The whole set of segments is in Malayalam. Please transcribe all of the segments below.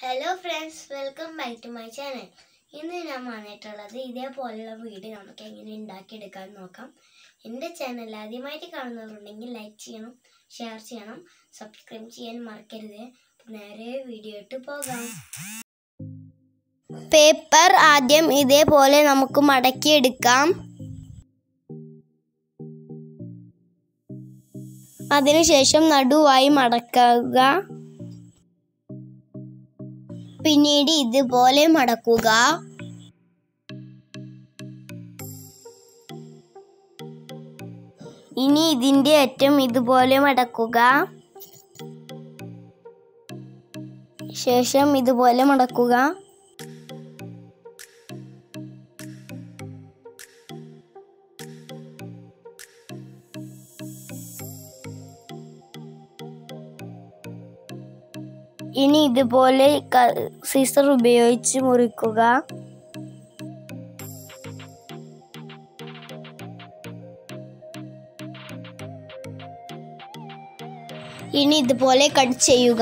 hello friends welcome back to my channel ഇന്ന് ഞാൻ വന്നിട്ടുള്ളത് ഇതേപോലെയുള്ള വീട് നമുക്ക് എങ്ങനെ ഉണ്ടാക്കിയെടുക്കാൻ നോക്കാം എൻ്റെ ചാനൽ ആദ്യമായിട്ട് കാണുന്നവരുണ്ടെങ്കിൽ ലൈക്ക് ചെയ്യണം ഷെയർ ചെയ്യണം സബ്സ്ക്രൈബ് ചെയ്യാൻ മറക്കരുത് അപ്പോൾ നേരെ വീഡിയോ ഇട്ട് പോകാം പേപ്പർ ആദ്യം ഇതേപോലെ നമുക്ക് മടക്കിയെടുക്കാം അതിനുശേഷം നടുവായി മടക്കുക പിന്നീട് ഇതുപോലെ മടക്കുക ഇനി ഇതിന്റെ അറ്റം ഇതുപോലെ മടക്കുക ശേഷം ഇതുപോലെ മടക്കുക ഇനി ഇതുപോലെ സീസർ ഉപയോഗിച്ച് മുറിക്കുക ഇനി ഇതുപോലെ കട്ട് ചെയ്യുക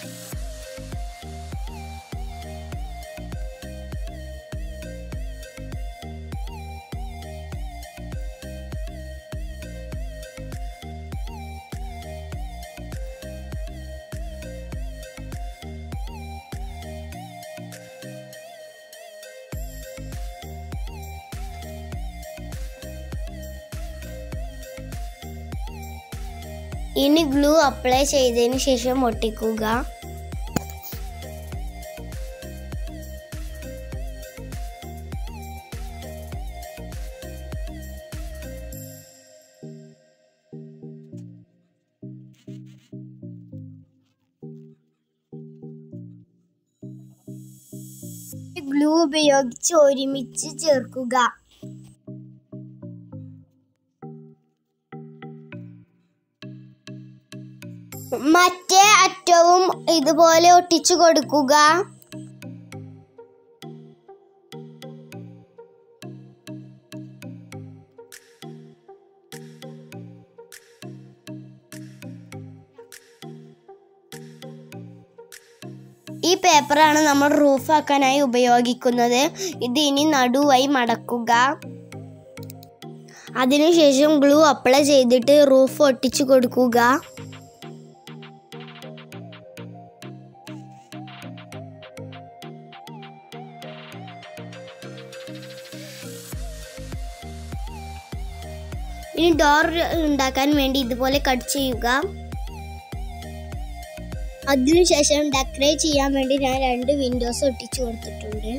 ഇനി ഗ്ലൂ അപ്ലൈ ചെയ്തതിന് ശേഷം ഒട്ടിക്കുക ഗ്ലൂ ഉപയോഗിച്ച് ഒരുമിച്ച് ചേർക്കുക മറ്റേ അറ്റവും ഇതുപോലെ ഒട്ടിച്ചു കൊടുക്കുക ഈ പേപ്പറാണ് നമ്മൾ റൂഫ് ആക്കാനായി ഉപയോഗിക്കുന്നത് ഇത് ഇനി നടുവായി മടക്കുക അതിനുശേഷം ഗ്ലൂ അപ്ലൈ ചെയ്തിട്ട് റൂഫ് ഒട്ടിച്ചു കൊടുക്കുക ഇനി ഡോർ ഉണ്ടാക്കാൻ വേണ്ടി ഇതുപോലെ കട്ട് ചെയ്യുക അതിനുശേഷം ഡെക്കറേറ്റ് ചെയ്യാൻ വേണ്ടി ഞാൻ രണ്ട് വിൻഡോസ് ഒട്ടിച്ചു കൊടുത്തിട്ടുണ്ട്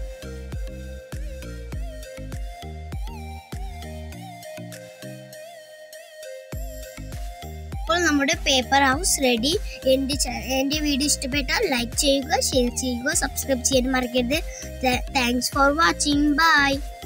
അപ്പോൾ നമ്മുടെ പേപ്പർ ഹൗസ് റെഡി എൻ്റെ ചാ- എൻ്റെ വീഡിയോ ഇഷ്ടപ്പെട്ടാൽ ലൈക്ക് ചെയ്യുക ഷെയർ ചെയ്യുക സബ്സ്ക്രൈബ് ചെയ്യാൻ മറക്കരുത് താങ്ക്സ് ഫോർ വാച്ചിങ് ബൈ